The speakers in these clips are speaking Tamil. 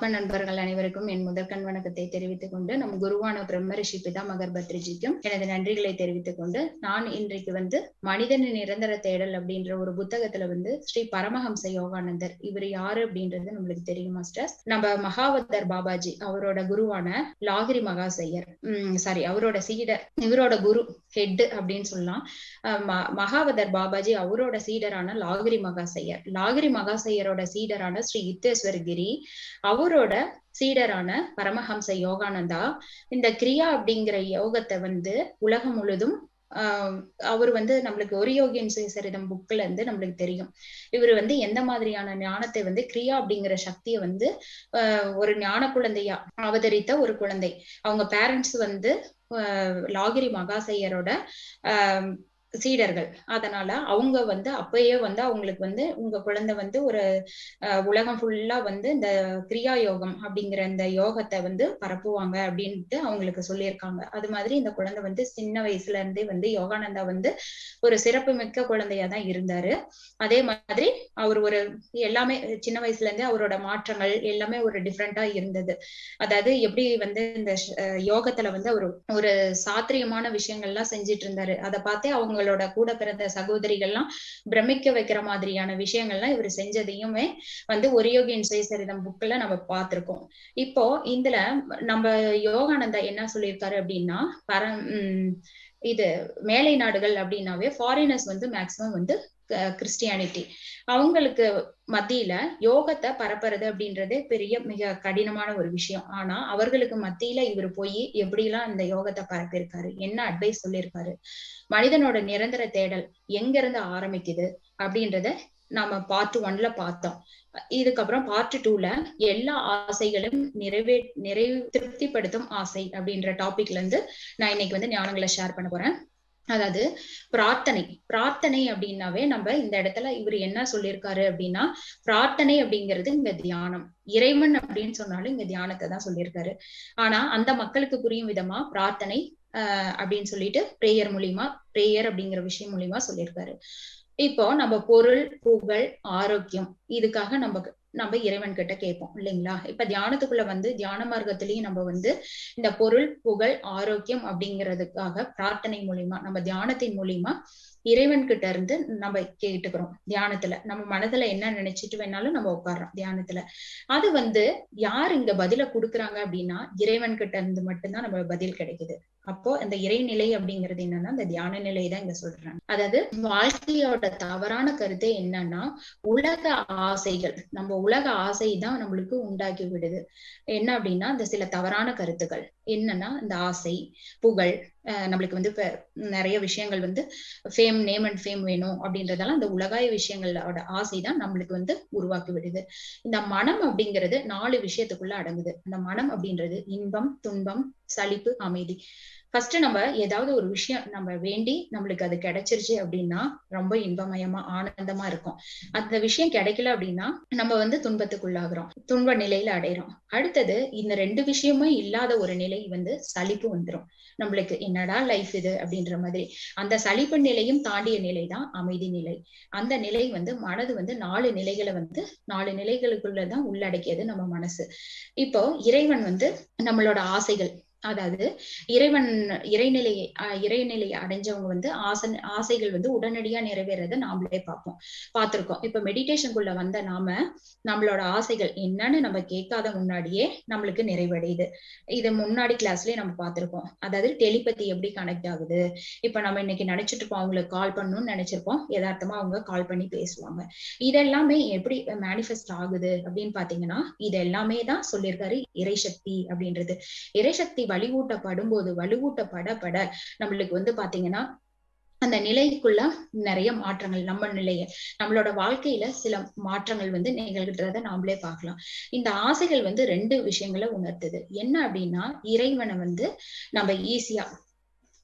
நண்பர்கள் அனைவருக்கும் என் முதற்கண் வணக்கத்தை தெரிவித்துக் கொண்டு நம் குருவான பிரம்ம ரிஷி பிதாமகர் பத்ரிஜிக்கும் எனது நன்றிகளை தெரிவித்துக் கொண்டு நான் இன்றைக்கு வந்து மனிதனின் நிரந்தர தேடல் அப்படின்ற ஒரு புத்தகத்துல வந்து ஸ்ரீ பரமஹம்ச யோகானந்தர் இவர் யாரு அப்படின்றது நம்மளுக்கு தெரியும் மாஸ்டர்ஸ் நம்ம மகாவதர் பாபாஜி அவரோட குருவான லாகிரி மகாசையர் உம் சாரி அவரோட சீடர் இவரோட குரு ஹெட் அப்படின்னு சொல்லலாம் அஹ் ம- மகாவதர் பாபாஜி அவரோட சீடரான லாகிரி மகாசையர் லாகிரி மகாசையரோட சீடரான ஸ்ரீ யுத்தேஸ்வர் கிரி அவரோட சீடரான பரமஹம்ச யோகானந்தா இந்த கிரியா அப்படிங்கிற யோகத்தை வந்து உலகம் முழுதும் ஆஹ் அவர் வந்து நம்மளுக்கு ஒரு யோகியன் சுயசரிதம் புக்ல இருந்து நம்மளுக்கு தெரியும் இவர் வந்து எந்த மாதிரியான ஞானத்தை வந்து கிரியா அப்படிங்கிற சக்தியை வந்து ஆஹ் ஒரு ஞான குழந்தையா அவதரித்த ஒரு குழந்தை அவங்க பேரண்ட்ஸ் வந்து ஆஹ் லாகிரி மகாசையரோட ஆஹ் சீடர்கள் அதனால அவங்க வந்து அப்பயே வந்து அவங்களுக்கு வந்து உங்க குழந்தை வந்து ஒரு அஹ், உலகம் ஃபுல்லா வந்து இந்த கிரியா யோகம் அப்படிங்கிற இந்த யோகத்தை வந்து பரப்புவாங்க அப்படின்ட்டு அவங்களுக்கு சொல்லியிருக்காங்க அது மாதிரி இந்த குழந்தை வந்து சின்ன வயசுல இருந்தே வந்து யோகானந்தா வந்து ஒரு சிறப்புமிக்க குழந்தையா தான் இருந்தாரு அதே மாதிரி அவர் ஒரு எல்லாமே சின்ன வயசுல இருந்தே அவரோட மாற்றங்கள் எல்லாமே ஒரு டிஃப்ரெண்டா இருந்தது அதாவது எப்படி வந்து இந்த ஷ- அஹ், யோகத்துல வந்து அவர் ஒரு சாத்திரியமான விஷயங்கள்லாம் செஞ்சிட்டு இருந்தாரு அதை பார்த்தே அவங்களோட கூட பிறந்த சகோதரிகள்லாம் பிரமிக்க வைக்கிற மாதிரியான விஷயங்கள்லாம் இவர் செஞ்சதையுமே வந்து ஒரு யோகியின் சுயசரிதம் புக்ல நம்ம பார்த்திருக்கோம் இப்போ இதுல நம்ம யோகானந்தா என்ன சொல்லியிருக்காரு அப்படின்னா பர உம் இது மேலை நாடுகள் அப்படின்னாவே ஃபாரினர்ஸ் வந்து மேக்சிமம் வந்து கிறிஸ்டியானிட்டி அவங்களுக்கு மத்தியில யோகத்தை பரப்புறது அப்படின்றது பெரிய மிக கடினமான ஒரு விஷயம் ஆனா அவர்களுக்கு மத்தியில இவர் போய் எப்படிலாம் இந்த யோகத்தை பரப்பியிருக்காரு என்ன அட்வைஸ் சொல்லியிருக்காரு மனிதனோட நிரந்தர தேடல் எங்க இருந்து ஆரம்பிக்குது அப்படின்றத நாம பார்ட் ஒன்ல பார்த்தோம் இதுக்கப்புறம் பார்ட் டூல எல்லா ஆசைகளும் நிறைவே நிறைவு திருப்திப்படுத்தும் ஆசை அப்படின்ற டாபிக்ல இருந்து நான் இன்னைக்கு வந்து ஞானங்களை ஷேர் பண்ண போறேன் அதாவது பிரார்த்தனை பிரார்த்தனை அப்படின்னாவே நம்ம இந்த இடத்துல இவர் என்ன சொல்லியிருக்காரு அப்படின்னா பிரார்த்தனை அப்படிங்கிறது இங்க தியானம் இறைவன் அப்படின்னு சொன்னாலும் இங்க தியானத்தை தான் சொல்லியிருக்காரு ஆனா அந்த மக்களுக்கு புரியும் விதமா பிரார்த்தனை ஆஹ் அப்படின்னு சொல்லிட்டு பிரேயர் மூலியமா பிரேயர் அப்படிங்கிற விஷயம் மூலியமா சொல்லியிருக்காரு இப்போ நம்ம பொருள் புகழ் ஆரோக்கியம் இதுக்காக நம்ம நம்ம இறைவன் கிட்ட கேட்போம் இல்லைங்களா இப்ப தியானத்துக்குள்ள வந்து தியான மார்க்கத்திலயும் நம்ம வந்து இந்த பொருள் புகழ் ஆரோக்கியம் அப்படிங்கிறதுக்காக பிரார்த்தனை மூலியமா நம்ம தியானத்தின் மூலியமா இறைவன் கிட்ட இருந்து நம்ம கேட்டுக்கிறோம் தியானத்துல நம்ம மனதுல என்ன நினைச்சிட்டு வேணாலும் நம்ம உட்கார்றோம் தியானத்துல அது வந்து யார் இங்க பதில கொடுக்குறாங்க அப்படின்னா இறைவன் கிட்ட இருந்து மட்டும்தான் நம்ம பதில் கிடைக்குது அப்போ அந்த இறைநிலை அப்படிங்கிறது என்னன்னா இந்த தியான நிலை தான் இங்க சொல்றாங்க அதாவது வாழ்க்கையோட தவறான கருத்து என்னன்னா உலக ஆசைகள் நம்ம உலக ஆசை தான் நம்மளுக்கு உண்டாக்கி விடுது என்ன அப்படின்னா இந்த சில தவறான கருத்துக்கள் என்னன்னா இந்த ஆசை புகழ் அஹ் நம்மளுக்கு வந்து இப்ப நிறைய விஷயங்கள் வந்து ஃபேம் நேம் அண்ட் ஃபேம் வேணும் அப்படின்றதெல்லாம் இந்த உலகாய விஷயங்களோட ஆசை தான் நம்மளுக்கு வந்து உருவாக்கி விடுது இந்த மனம் அப்படிங்கிறது நாலு விஷயத்துக்குள்ள அடங்குது அந்த மனம் அப்படின்றது இன்பம் துன்பம் சலிப்பு அமைதி ஃபர்ஸ்ட் நம்ம ஏதாவது ஒரு விஷயம் நம்ம வேண்டி நம்மளுக்கு அது கிடைச்சிருச்சு அப்படின்னா ரொம்ப இன்பமயமா ஆனந்தமா இருக்கும் அந்த விஷயம் கிடைக்கல அப்படின்னா நம்ம வந்து துன்பத்துக்குள்ளாகிறோம் துன்ப நிலையில அடையிறோம் அடுத்தது இந்த ரெண்டு விஷயமும் இல்லாத ஒரு நிலை வந்து சலிப்பு வந்துரும் நம்மளுக்கு என்னடா லைஃப் இது அப்படின்ற மாதிரி அந்த சலிப்பு நிலையும் தாண்டிய நிலை தான் அமைதி நிலை அந்த நிலை வந்து மனது வந்து நாலு நிலைகளை வந்து நாலு நிலைகளுக்குள்ளதான் உள்ளடக்கியது நம்ம மனசு இப்போ இறைவன் வந்து நம்மளோட ஆசைகள் அதாவது இறைவன் இறைநிலையை அஹ் இறைநிலையை அடைஞ்சவங்க வந்து ஆசை ஆசைகள் வந்து உடனடியா நிறைவேறத நாமளே பார்ப்போம் பார்த்திருக்கோம் இப்ப மெடிடேஷனுக்குள்ள வந்த நாம நம்மளோட ஆசைகள் என்னன்னு நம்ம கேட்காத முன்னாடியே நம்மளுக்கு நிறைவடையுது இது முன்னாடி கிளாஸ்லயே நம்ம பார்த்திருப்போம் அதாவது டெலிபதி எப்படி கனெக்ட் ஆகுது இப்ப நம்ம இன்னைக்கு நினைச்சிட்டு இருப்போம் அவங்களுக்கு கால் பண்ணணும்னு நினைச்சிருப்போம் யதார்த்தமா அவங்க கால் பண்ணி பேசுவாங்க இதெல்லாமே எப்படி மேனிஃபெஸ்ட் ஆகுது அப்படின்னு பாத்தீங்கன்னா இது எல்லாமே தான் சொல்லியிருக்காரு இறைசக்தி அப்படின்றது இறைசக்தி வலுவூட்டப்படும் போது வலுவூட்டப்பட பட நம்மளுக்கு வந்து பாத்தீங்கன்னா அந்த நிலைக்குள்ள நிறைய மாற்றங்கள் நம்ம நிலைய நம்மளோட வாழ்க்கையில சில மாற்றங்கள் வந்து நிகழ்கிறத நாமளே பார்க்கலாம் இந்த ஆசைகள் வந்து ரெண்டு விஷயங்களை உணர்த்துது என்ன அப்படின்னா இறைவனை வந்து நம்ம ஈஸியா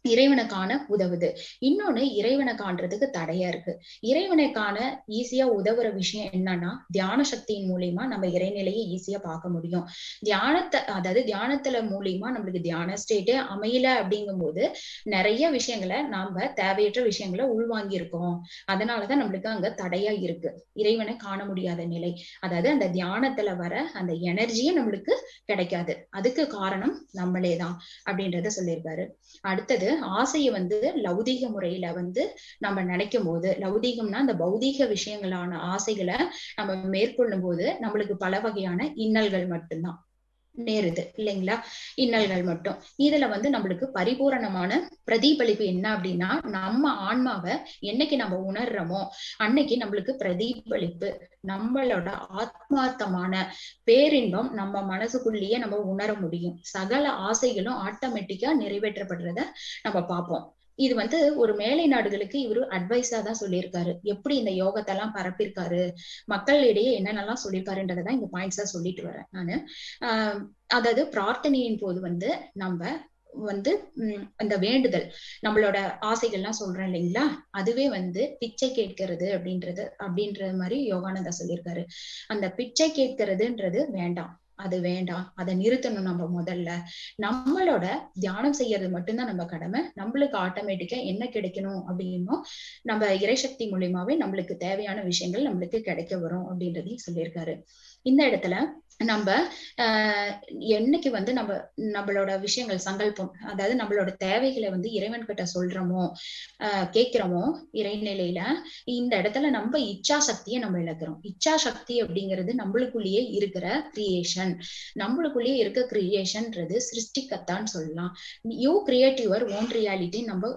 இறைவனை காண உதவுது இன்னொன்னு இறைவனை காண்றதுக்கு தடையா இருக்கு இறைவனை காண ஈஸியா உதவுற விஷயம் என்னன்னா தியான சக்தியின் மூலியமா நம்ம இறைநிலையை ஈஸியா பார்க்க முடியும் தியானத்தை அதாவது தியானத்துல மூலியமா நம்மளுக்கு தியான ஸ்டேட்டே அமையல அப்படிங்கும் போது நிறைய விஷயங்களை நாம தேவையற்ற விஷயங்களை உள்வாங்கி இருக்கோம் அதனாலதான் நம்மளுக்கு அங்க தடையா இருக்கு இறைவனை காண முடியாத நிலை அதாவது அந்த தியானத்துல வர அந்த எனர்ஜியே நம்மளுக்கு கிடைக்காது அதுக்கு காரணம் நம்மளேதான் அப்படின்றத சொல்லியிருக்காரு அடுத்தது ஆசையை வந்து லௌதீக முறையில வந்து நம்ம நினைக்கும் போது லௌதீகம்னா அந்த பௌதீக விஷயங்களான ஆசைகளை நம்ம மேற்கொள்ளும் போது நம்மளுக்கு பல வகையான இன்னல்கள் மட்டும்தான் நேருது இல்லைங்களா இன்னல்கள் மட்டும் இதுல வந்து நம்மளுக்கு பரிபூரணமான பிரதிபலிப்பு என்ன அப்படின்னா நம்ம ஆன்மாவை என்னைக்கு நம்ம உணர்றோமோ அன்னைக்கு நம்மளுக்கு பிரதிபலிப்பு நம்மளோட ஆத்மார்த்தமான பேரின்பம் நம்ம மனசுக்குள்ளேயே நம்ம உணர முடியும் சகல ஆசைகளும் ஆட்டோமேட்டிக்கா நிறைவேற்றப்படுறத நம்ம பார்ப்போம் இது வந்து ஒரு மேலை நாடுகளுக்கு இவரு அட்வைஸா தான் சொல்லியிருக்காரு எப்படி இந்த யோகத்தெல்லாம் பரப்பியிருக்காரு மக்களிடையே என்னென்னலாம் சொல்லியிருக்காருன்றதான் இந்த பாயிண்ட்ஸா சொல்லிட்டு வரேன் நானு ஆஹ் அதாவது பிரார்த்தனையின் போது வந்து நம்ம வந்து உம் அந்த வேண்டுதல் நம்மளோட ஆசைகள்லாம் சொல்றோம் இல்லைங்களா அதுவே வந்து பிச்சை கேட்கிறது அப்படின்றது அப்படின்ற மாதிரி யோகானந்தா சொல்லியிருக்காரு அந்த பிச்சை கேட்கிறதுன்றது வேண்டாம் அது வேண்டாம் அதை நிறுத்தணும் நம்ம முதல்ல நம்மளோட தியானம் செய்யறது மட்டும்தான் நம்ம கடமை நம்மளுக்கு ஆட்டோமேட்டிக்கா என்ன கிடைக்கணும் அப்படின்னோ நம்ம இறைசக்தி மூலியமாவே நம்மளுக்கு தேவையான விஷயங்கள் நம்மளுக்கு கிடைக்க வரும் அப்படின்றதையும் சொல்லியிருக்காரு இந்த இடத்துல நம்ம ஆஹ் என்னைக்கு வந்து நம்ம நம்மளோட விஷயங்கள் சங்கல்பம் அதாவது நம்மளோட தேவைகளை வந்து இறைவன் கிட்ட சொல்றோமோ ஆஹ் கேட்கிறோமோ இறைநிலையில இந்த இடத்துல நம்ம இச்சா சக்தியை நம்ம இழக்கிறோம் இச்சா சக்தி அப்படிங்கிறது நம்மளுக்குள்ளேயே இருக்கிற கிரியேஷன் நம்மளுக்குள்ளேயே இருக்க கிரியேஷன்ன்றது சிருஷ்டிக்கத்தான் சொல்லலாம் you create your own reality நம்ம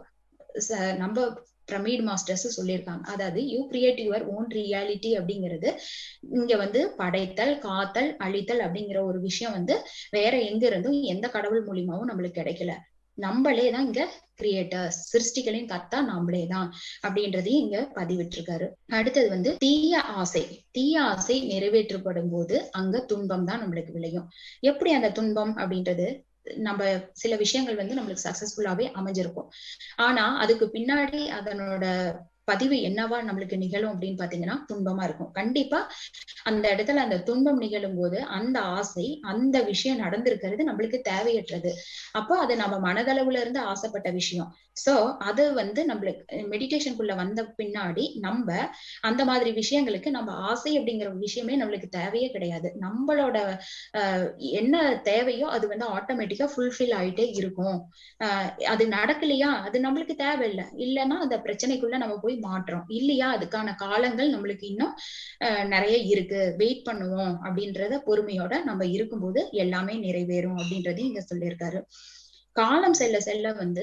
நம்ம பிரமீட் மாஸ்டர்ஸ் சொல்லியிருக்காங்க அதாவது you create your own reality அப்படிங்கிறது இங்க வந்து படைத்தல் காத்தல் அழித்தல் அப்படிங்கிற ஒரு விஷயம் வந்து வேற எங்க இருந்தும் எந்த கடவுள் மூலியமாவும் நம்மளுக்கு கிடைக்கல நம்மளே தான் இங்க கிரியேட்டர்ஸ் சிருஷ்டிகளின் கத்தா நம்மளே தான் அப்படின்றதையும் இங்க பதிவிட்டிருக்காரு அடுத்தது வந்து தீய ஆசை தீய ஆசை நிறைவேற்றப்படும் போது அங்க துன்பம் தான் நம்மளுக்கு விளையும் எப்படி அந்த துன்பம் அப்படின்றது நம்ம சில விஷயங்கள் வந்து நம்மளுக்கு சக்சஸ்ஃபுல்லாவே அமைஞ்சிருக்கும் ஆனா அதுக்கு பின்னாடி அதனோட பதிவு என்னவா நம்மளுக்கு நிகழும் அப்படின்னு பாத்தீங்கன்னா துன்பமா இருக்கும் கண்டிப்பா அந்த இடத்துல அந்த துன்பம் நிகழும் போது அந்த ஆசை அந்த விஷயம் நடந்திருக்கிறது நம்மளுக்கு தேவையற்றது அப்போ அது நம்ம மனதளவுல இருந்து ஆசைப்பட்ட விஷயம் சோ அது வந்து நம்மளுக்கு மெடிடேஷனுக்குள்ள வந்த பின்னாடி நம்ம அந்த மாதிரி விஷயங்களுக்கு நம்ம ஆசை அப்படிங்கிற விஷயமே நம்மளுக்கு தேவையே கிடையாது நம்மளோட ஆஹ் என்ன தேவையோ அது வந்து ஆட்டோமேட்டிக்கா ஃபுல்ஃபில் ஆயிட்டே இருக்கும் ஆஹ் அது நடக்கலையா அது நம்மளுக்கு தேவையில்லை இல்லைன்னா அந்த பிரச்சனைக்குள்ள நம்ம போய் மாற்றோம் இல்லையா அதுக்கான காலங்கள் நம்மளுக்கு இன்னும் நிறைய இருக்கு வெயிட் பண்ணுவோம் அப்படின்றத பொறுமையோட நம்ம இருக்கும்போது எல்லாமே நிறைவேறும் அப்படின்றதையும் இங்க சொல்லியிருக்காரு காலம் செல்ல செல்ல வந்து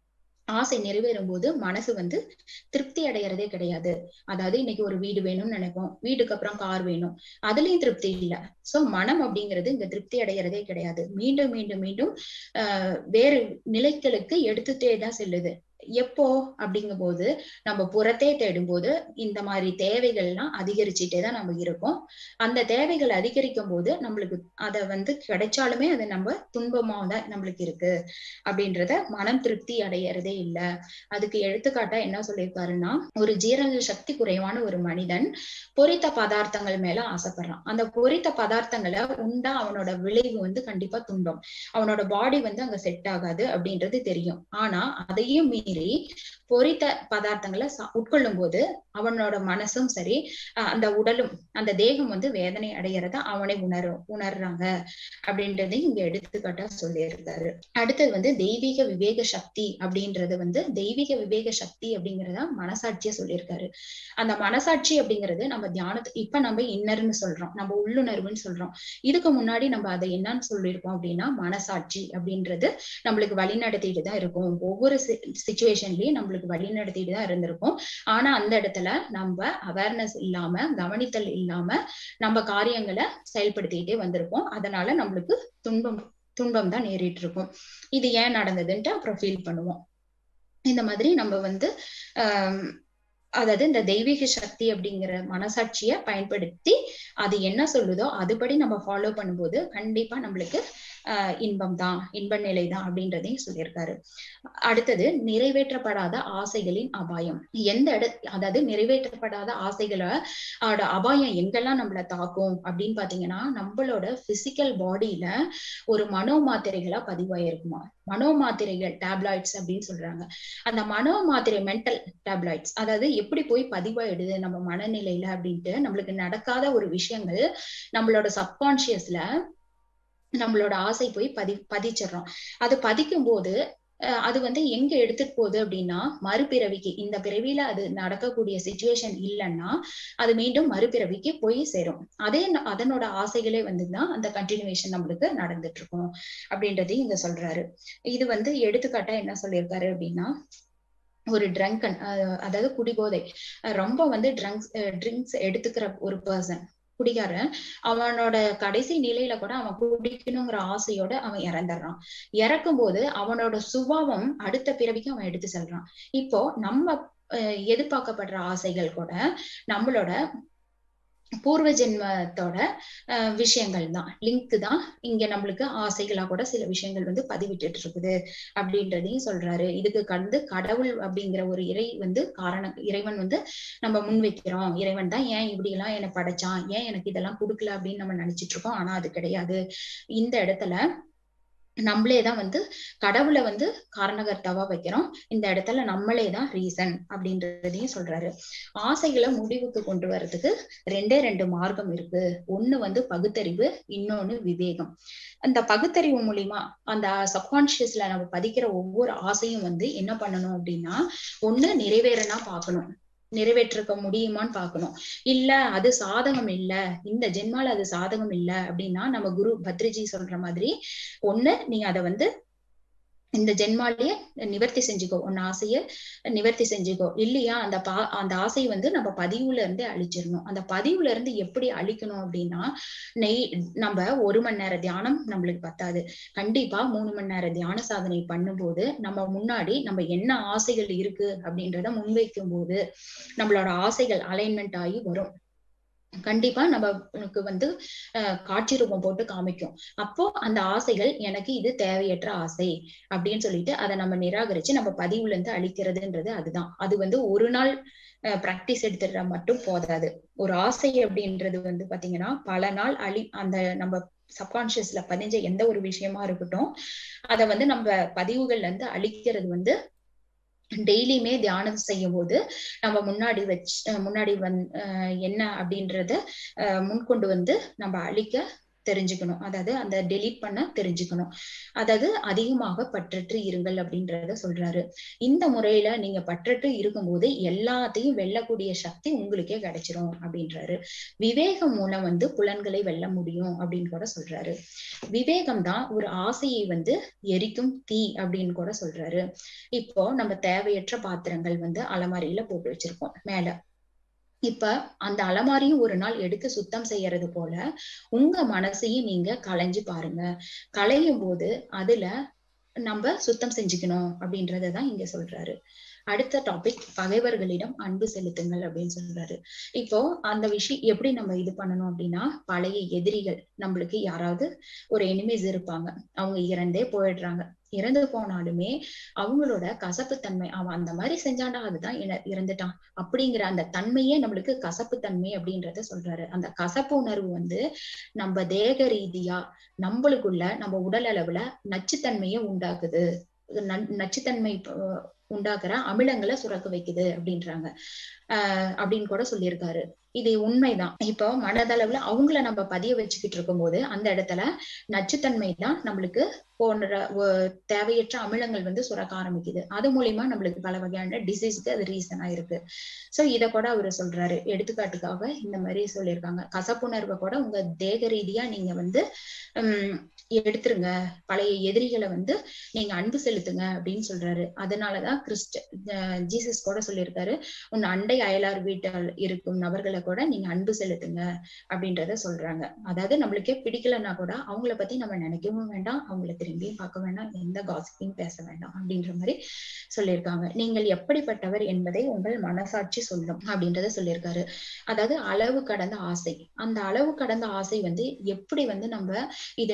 ஆசை நிறைவேறும் போது மனசு வந்து திருப்தி அடையறதே கிடையாது அதாவது இன்னைக்கு ஒரு வீடு வேணும்னு நினைப்போம் வீட்டுக்கு அப்புறம் கார் வேணும் அதுலயும் திருப்தி இல்ல சோ மனம் அப்படிங்கிறது இங்க திருப்தி அடையறதே கிடையாது மீண்டும் மீண்டும் மீண்டும் ஆஹ் வேறு நிலைகளுக்கு எடுத்துட்டே தான் செல்லுது எப்போ அப்படிங்கும் போது நம்ம புறத்தே தேடும் போது இந்த மாதிரி தேவைகள்லாம் அதிகரிச்சுட்டே தான் நம்ம இருக்கோம் அந்த தேவைகள் அதிகரிக்கும் போது நம்மளுக்கு அதை வந்து கிடைச்சாலுமே அது நம்ம துன்பமா தான் நம்மளுக்கு இருக்கு அப்படின்றத மனம் திருப்தி அடையறதே இல்லை அதுக்கு எடுத்துக்காட்டா என்ன சொல்லியிருக்காருன்னா ஒரு ஜீரண சக்தி குறைவான ஒரு மனிதன் பொரித்த பதார்த்தங்கள் மேல ஆசைப்படுறான் அந்த பொரித்த பதார்த்தங்களை உண்டா அவனோட விளைவு வந்து கண்டிப்பா துன்பம் அவனோட பாடி வந்து அங்க செட் ஆகாது அப்படின்றது தெரியும் ஆனா அதையும் மீறி பொரித்த பதார்த்தங்களை உட்கொள்ளும் போது அவனோட மனசும் சரி அந்த உடலும் அந்த தேகம் வந்து வேதனை அடையறத அவனை உணரும் உணர்றாங்க அப்படின்றத இங்க எடுத்துக்காட்டா சொல்லியிருக்காரு அடுத்தது வந்து தெய்வீக விவேக சக்தி அப்படின்றது வந்து தெய்வீக விவேக சக்தி அப்படிங்கறத மனசாட்சியா சொல்லியிருக்காரு அந்த மனசாட்சி அப்படிங்கிறது நம்ம தியானத்து இப்ப நம்ம இன்னர்னு சொல்றோம் நம்ம உள்ளுணர்வுன்னு சொல்றோம் இதுக்கு முன்னாடி நம்ம அதை என்னன்னு சொல்லியிருப்போம் அப்படின்னா மனசாட்சி அப்படின்றது நம்மளுக்கு வழி நடத்திட்டு தான் இருக்கும் ஒவ்வொரு சுச்சுவேஷன்லயும் நம்மளுக்கு வழி நடத்திட்டு தான் இருந்திருக்கும் ஆனா அந்த இடத்துல நம்ம அவேர்னஸ் இல்லாம கவனித்தல் இல்லாம நம்ம காரியங்களை செயல்படுத்திட்டே வந்திருப்போம் அதனால நம்மளுக்கு துன்பம் துன்பம் தான் நேரிட்டு இருக்கும் இது ஏன் நடந்ததுன்ட்டு அப்புறம் ஃபீல் பண்ணுவோம் இந்த மாதிரி நம்ம வந்து ஆஹ் அதாவது இந்த தெய்வீக சக்தி அப்படிங்கிற மனசாட்சிய பயன்படுத்தி அது என்ன சொல்லுதோ அதுபடி நம்ம ஃபாலோ பண்ணும்போது கண்டிப்பா நம்மளுக்கு ஆஹ் இன்பம் தான் இன்ப நிலை தான் அப்படின்றதையும் சொல்லியிருக்காரு அடுத்தது நிறைவேற்றப்படாத ஆசைகளின் அபாயம் எந்த இட அதாவது நிறைவேற்றப்படாத ஆசைகளை அதோட அபாயம் எங்கெல்லாம் நம்மள தாக்கும் அப்படின்னு பாத்தீங்கன்னா நம்மளோட பிசிக்கல் பாடியில ஒரு மனோ மாத்திரைகளா பதிவாயிருக்குமா மனோ மாத்திரைகள் டேப்லாய்ட்ஸ் அப்படின்னு சொல்றாங்க அந்த மனோ மாத்திரை மென்டல் டேப்லாய்ட்ஸ் அதாவது எப்படி போய் பதிவாயிடுது நம்ம மனநிலையில அப்படின்ட்டு நம்மளுக்கு நடக்காத ஒரு விஷயங்கள் நம்மளோட சப்கான்சியஸ்ல நம்மளோட ஆசை போய் பதி பதிச்சிடுறோம் அது பதிக்கும் போது அஹ் அது வந்து எங்க எடுத்துட்டு போகுது அப்படின்னா மறுபிறவிக்கு இந்த பிறவியில அது நடக்கக்கூடிய சுச்சுவேஷன் இல்லைன்னா அது மீண்டும் மறுபிறவிக்கு போய் சேரும் அதே ந- அதனோட ஆசைகளே வந்துதான் அந்த கண்டினியூவேஷன் நம்மளுக்கு நடந்துட்டு இருக்கும் அப்படின்றதையும் இங்க சொல்றாரு இது வந்து எடுத்துக்காட்டா என்ன சொல்லியிருக்காரு அப்படின்னா ஒரு ட்ரங்கன் அதாவது குடிபோதை அஹ் ரொம்ப வந்து ட்ரங்க்ஸ் ட்ரிங்க்ஸ் எடுத்துக்கிற ஒரு பர்சன் குடிகாரன் அவனோட கடைசி நிலையில கூட அவன் குடிக்கணுங்கிற ஆசையோட அவன் இறந்துடுறான் இறக்கும் போது அவனோட சுபாவம் அடுத்த பிறவிக்கு அவன் எடுத்து செல்றான் இப்போ நம்ம அஹ், எதிர்பார்க்கப்படுற ஆசைகள் கூட நம்மளோட பூர்வ ஜென்மத்தோட அஹ், விஷயங்கள் தான் லிங்க் தான் இங்க நம்மளுக்கு ஆசைகளா கூட சில விஷயங்கள் வந்து பதிவிட்டுட்டு இருக்குது அப்படின்றதையும் சொல்றாரு இதுக்கு கடந்து கடவுள் அப்படிங்கிற ஒரு இறை வந்து காரண இறைவன் வந்து நம்ம முன்வைக்கிறோம் இறைவன் தான் ஏன் இப்படி எல்லாம் என்னை படைச்சான் ஏன் எனக்கு இதெல்லாம் கொடுக்கல அப்படின்னு நம்ம நினைச்சிட்டு இருக்கோம் ஆனா அது கிடையாது இந்த இடத்துல நம்மளே தான் வந்து கடவுளை வந்து காரணகர்த்தாவா வைக்கிறோம் இந்த இடத்துல நம்மளே தான் ரீசன் அப்படின்றதையும் சொல்றாரு ஆசைகளை முடிவுக்கு கொண்டு வர்றதுக்கு ரெண்டே ரெண்டு மார்க்கம் இருக்கு ஒண்ணு வந்து பகுத்தறிவு இன்னொன்னு விவேகம் அந்த பகுத்தறிவு மூலியமா அந்த சப்கான்சியஸ்ல நம்ம பதிக்கிற ஒவ்வொரு ஆசையும் வந்து என்ன பண்ணணும் அப்படின்னா ஒண்ணு நிறைவேறனா பார்க்கணும் நிறைவேற்றிருக்க முடியுமான்னு பார்க்கணும் இல்ல அது சாதகம் இல்ல இந்த ஜென்மால அது சாதகம் இல்ல அப்படின்னா நம்ம குரு பத்ரிஜி சொல்ற மாதிரி ஒண்ணு நீங்க அதை வந்து இந்த ஜென்மாலயே நிவர்த்தி செஞ்சுக்கோ உன் ஆசைய நிவர்த்தி செஞ்சுக்கோ இல்லையா அந்த பா அந்த ஆசையை வந்து நம்ம பதிவுல இருந்தே அழிச்சிடணும் அந்த பதிவுல இருந்து எப்படி அழிக்கணும் அப்படின்னா நெய் நம்ம ஒரு மணி நேர தியானம் நம்மளுக்கு பத்தாது கண்டிப்பா மூணு மணி நேர தியான சாதனை பண்ணும்போது நம்ம முன்னாடி நம்ம என்ன ஆசைகள் இருக்கு அப்படின்றத முன்வைக்கும் போது நம்மளோட ஆசைகள் அலைன்மெண்ட் ஆகி வரும் கண்டிப்பா நமக்கு வந்து அஹ் காட்சி ரூபம் போட்டு காமிக்கும் அப்போ அந்த ஆசைகள் எனக்கு இது தேவையற்ற ஆசை அப்படின்னு சொல்லிட்டு அதை நம்ம நிராகரிச்சு நம்ம பதிவுல இருந்து அழிக்கிறதுன்றது அதுதான் அது வந்து ஒரு நாள் பிராக்டிஸ் எடுத்துட்டா மட்டும் போதாது ஒரு ஆசை அப்படின்றது வந்து பாத்தீங்கன்னா பல நாள் அழி அந்த நம்ம சப்கான்சியஸ்ல பதிஞ்ச எந்த ஒரு விஷயமா இருக்கட்டும் அதை வந்து நம்ம பதிவுகள்ல இருந்து அழிக்கிறது வந்து டெய்லியுமே தியானம் செய்யும் போது நம்ம முன்னாடி வச்சு அஹ் முன்னாடி வந் அஹ் என்ன அப்படின்றத அஹ் முன்கொண்டு வந்து நம்ம அழிக்க தெரிஞ்சுக்கணும் அதாவது அந்த டெலீட் பண்ண தெரிஞ்சுக்கணும் அதாவது அதிகமாக பற்றற்று இருங்கள் அப்படின்றத சொல்றாரு இந்த முறையில நீங்க பற்றற்று இருக்கும்போது எல்லாத்தையும் வெல்லக்கூடிய சக்தி உங்களுக்கே கிடைச்சிரும் அப்படின்றாரு விவேகம் மூலம் வந்து புலன்களை வெல்ல முடியும் அப்படின்னு கூட சொல்றாரு விவேகம் தான் ஒரு ஆசையை வந்து எரிக்கும் தீ அப்படின்னு கூட சொல்றாரு இப்போ நம்ம தேவையற்ற பாத்திரங்கள் வந்து அலமாரியில போட்டு வச்சிருக்கோம் மேல இப்ப அந்த அலமாரியும் ஒரு நாள் எடுத்து சுத்தம் செய்யறது போல உங்க மனசையும் நீங்க களைஞ்சு பாருங்க களையும் போது அதுல நம்ம சுத்தம் செஞ்சுக்கணும் அப்படின்றதான் இங்க சொல்றாரு அடுத்த டாபிக் பகைவர்களிடம் அன்பு செலுத்துங்கள் அப்படின்னு சொல்றாரு இப்போ அந்த விஷயம் எப்படி நம்ம இது பண்ணணும் அப்படின்னா பழைய எதிரிகள் நம்மளுக்கு யாராவது ஒரு எனிமீஸ் இருப்பாங்க அவங்க இறந்தே போயிடுறாங்க இறந்து போனாலுமே அவங்களோட கசப்புத்தன்மை அவன் அந்த மாதிரி செஞ்சாண்டா அதுதான் இறந்துட்டான் அப்படிங்கிற அந்த தன்மையே நம்மளுக்கு கசப்பு தன்மை அப்படின்றத சொல்றாரு அந்த கசப்பு உணர்வு வந்து நம்ம தேக ரீதியா நம்மளுக்குள்ள நம்ம உடல் அளவுல நச்சுத்தன்மையை உண்டாக்குது நச்சுத்தன்மை உண்டாக்குற அமிலங்களை சுரக்க வைக்குது அப்படின்றாங்க ஆஹ் அப்படின்னு கூட சொல்லியிருக்காரு இது உண்மைதான் இப்போ மனதளவுல அவங்கள நம்ம பதிய வச்சுக்கிட்டு இருக்கும் போது அந்த இடத்துல நச்சுத்தன்மை தான் நம்மளுக்கு போன்ற தேவையற்ற அமிலங்கள் வந்து சுரக்க ஆரம்பிக்குது அது மூலியமா நம்மளுக்கு பல வகையான டிசீஸ்க்கு அது ரீசனா இருக்கு சோ இத கூட அவரு சொல்றாரு எடுத்துக்காட்டுக்காக இந்த மாதிரி சொல்லியிருக்காங்க கசப்புணர்வை கூட உங்க தேக ரீதியா நீங்க வந்து உம் எடுத்துருங்க பழைய எதிரிகளை வந்து நீங்க அன்பு செலுத்துங்க அப்படின்னு சொல்றாரு அதனாலதான் கிறிஸ்ட ஜீசஸ் கூட சொல்லியிருக்காரு உன் அண்டை அயலார் வீட்டில் இருக்கும் நபர்களை கூட நீங்க அன்பு செலுத்துங்க அப்படின்றத சொல்றாங்க அதாவது நம்மளுக்கே பிடிக்கலன்னா கூட அவங்கள பத்தி நம்ம நினைக்கவும் வேண்டாம் அவங்கள திரும்பியும் பார்க்க வேண்டாம் எந்த காசிப்பையும் பேச வேண்டாம் அப்படின்ற மாதிரி சொல்லியிருக்காங்க நீங்கள் எப்படிப்பட்டவர் என்பதை உங்கள் மனசாட்சி சொல்லும் அப்படின்றத சொல்லியிருக்காரு அதாவது அளவு கடந்த ஆசை அந்த அளவு கடந்த ஆசை வந்து எப்படி வந்து நம்ம இது நல்லதா